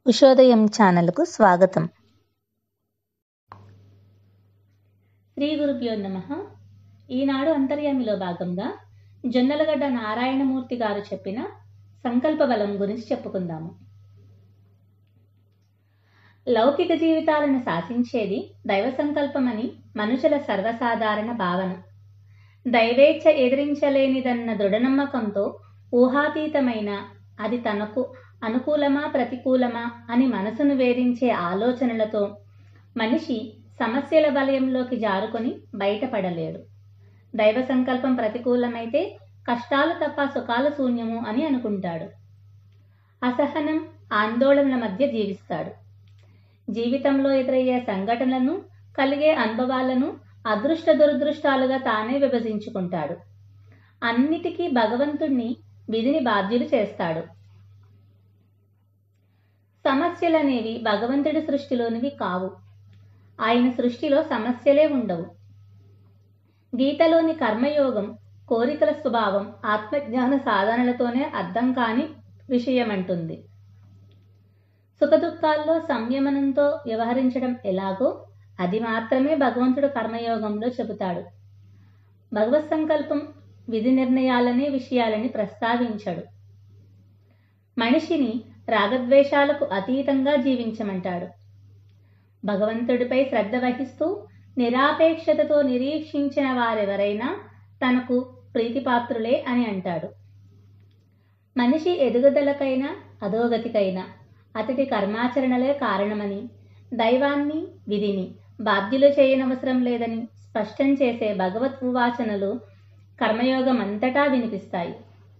ఉషోదయం ఛానల్కు స్వాగతం శ్రీ గురుభ్యో నమ ఈనాడు అంతర్యామిలో భాగంగా జొన్నలగడ్డ నారాయణమూర్తి గారు చెప్పిన సంకల్ప బలం గురించి చెప్పుకుందాము లౌకిక జీవితాలను శాసించేది దైవ సంకల్పమని మనుషుల సర్వసాధారణ భావన దైవేచ్ఛ ఎదిరించలేనిదన్న దృఢనమ్మకంతో ఊహాతీతమైన అది తనకు అనుకూలమా ప్రతికూలమా అని మనసును వేధించే ఆలోచనలతో మనిషి సమస్యల వలయంలోకి జారుకొని బయటపడలేడు దైవ సంకల్పం ప్రతికూలమైతే కష్టాలు తప్ప సుఖాల శూన్యము అని అనుకుంటాడు అసహనం ఆందోళనల మధ్య జీవిస్తాడు జీవితంలో ఎదురయ్యే సంఘటనలను కలిగే అనుభవాలను అదృష్ట దురదృష్టాలుగా తానే విభజించుకుంటాడు అన్నిటికీ భగవంతుణ్ణి విధిని బాధ్యులు చేస్తాడు సమస్యలనేవి భగవంతుడి సృష్టిలోనివి కావు ఆయన సృష్టిలో సమస్యలే ఉండవు గీతలోని కర్మయోగం కోరికల స్వభావం ఆత్మజ్ఞాన సాధనలతోనే అర్థం కాని విషయమంటుంది సుఖదుఖాల్లో సంయమనంతో వ్యవహరించడం ఎలాగో అది మాత్రమే భగవంతుడు కర్మయోగంలో చెబుతాడు భగవత్ సంకల్పం విధి నిర్ణయాలనే విషయాలని ప్రస్తావించడు మనిషిని రాగద్వేషాలకు అతీతంగా జీవించమంటాడు భగవంతుడిపై శ్రద్ధ వహిస్తూ నిరాపేక్షతతో నిరీక్షించిన వారెవరైనా తనకు ప్రీతిపాత్రులే అని అంటాడు మనిషి ఎదుగుదలకైనా అధోగతికైనా అతడి కర్మాచరణలే కారణమని దైవాన్ని విధిని బాధ్యులు చేయనవసరం లేదని స్పష్టం చేసే భగవత్ ఉవాచనలు కర్మయోగం అంతటా వినిపిస్తాయి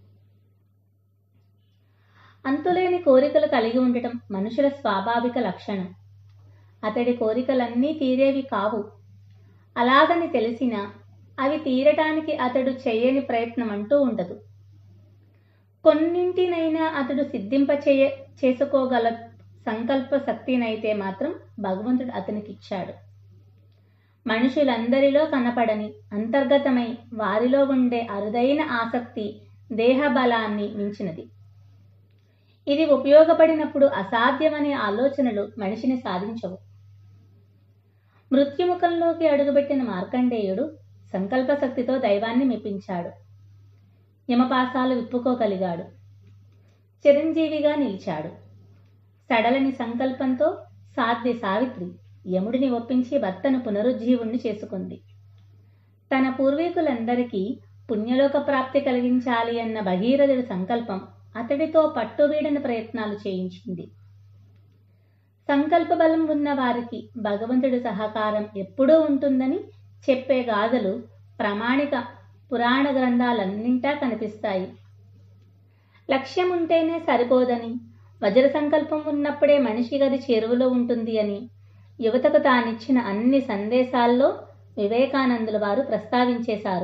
అంతులేని కోరికలు కలిగి ఉండటం మనుషుల స్వాభావిక లక్షణం అతడి కోరికలన్నీ తీరేవి కావు అలాగని తెలిసినా అవి తీరటానికి అతడు చేయని ప్రయత్నం అంటూ ఉండదు కొన్నింటినైనా అతడు సిద్ధింప చేయ చేసుకోగల సంకల్ప శక్తినైతే మాత్రం భగవంతుడు అతనికిచ్చాడు మనుషులందరిలో కనపడని అంతర్గతమై వారిలో ఉండే అరుదైన ఆసక్తి దేహ బలాన్ని మించినది ఇది ఉపయోగపడినప్పుడు అసాధ్యమనే ఆలోచనలు మనిషిని సాధించవు మృత్యుముఖంలోకి అడుగుపెట్టిన మార్కండేయుడు సంకల్ప శక్తితో దైవాన్ని మెప్పించాడు యమపాసాలు విప్పుకోగలిగాడు చిరంజీవిగా నిలిచాడు సడలని సంకల్పంతో సాధ్య సావిత్రి యముడిని ఒప్పించి భర్తను పునరుజ్జీవుణ్ణి చేసుకుంది తన పూర్వీకులందరికీ పుణ్యలోక ప్రాప్తి కలిగించాలి అన్న భగీరథుడి సంకల్పం అతడితో పట్టువీడని ప్రయత్నాలు చేయించింది సంకల్ప బలం ఉన్న వారికి భగవంతుడి సహకారం ఎప్పుడూ ఉంటుందని చెప్పే గాథలు ప్రామాణిక పురాణ గ్రంథాలన్నింటా కనిపిస్తాయి లక్ష్యం ఉంటేనే సరిపోదని వజ్ర సంకల్పం ఉన్నప్పుడే మనిషి గది చేరువలో ఉంటుంది అని యువతకు తానిచ్చిన అన్ని సందేశాల్లో వివేకానందుల వారు ప్రస్తావించేశారు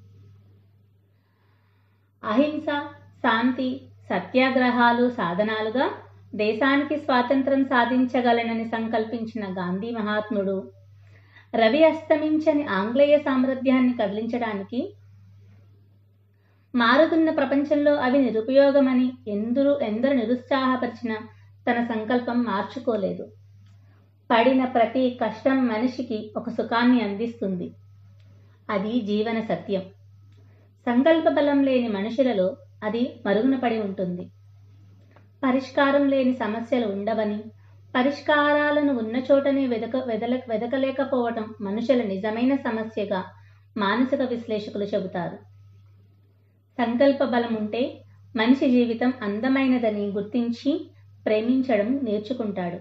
అహింస శాంతి సత్యాగ్రహాలు సాధనాలుగా దేశానికి స్వాతంత్రం సాధించగలనని సంకల్పించిన గాంధీ మహాత్ముడు రవి అస్తమించని ఆంగ్లేయ సామ్రాజ్యాన్ని కదిలించడానికి మారుతున్న ప్రపంచంలో అవి నిరుపయోగమని ఎందరు ఎందరు నిరుత్సాహపరిచిన తన సంకల్పం మార్చుకోలేదు పడిన ప్రతి కష్టం మనిషికి ఒక సుఖాన్ని అందిస్తుంది అది జీవన సత్యం సంకల్ప బలం లేని మనుషులలో అది మరుగున పడి ఉంటుంది పరిష్కారం లేని సమస్యలు ఉండవని పరిష్కారాలను ఉన్న చోటనే వెదక వెదల వెదకలేకపోవటం మనుషుల నిజమైన సమస్యగా మానసిక విశ్లేషకులు చెబుతారు సంకల్ప బలం ఉంటే మనిషి జీవితం అందమైనదని గుర్తించి ప్రేమించడం నేర్చుకుంటాడు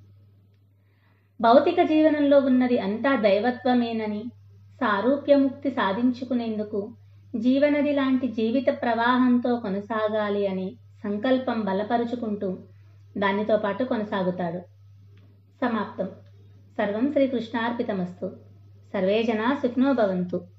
భౌతిక జీవనంలో ఉన్నది అంతా దైవత్వమేనని సారూప్యముక్తి సాధించుకునేందుకు జీవనది లాంటి జీవిత ప్రవాహంతో కొనసాగాలి అని సంకల్పం బలపరుచుకుంటూ దానితో పాటు కొనసాగుతాడు సమాప్తం సర్వం శ్రీకృష్ణార్పితమస్తు సర్వే జనా సుఖినో భవంతు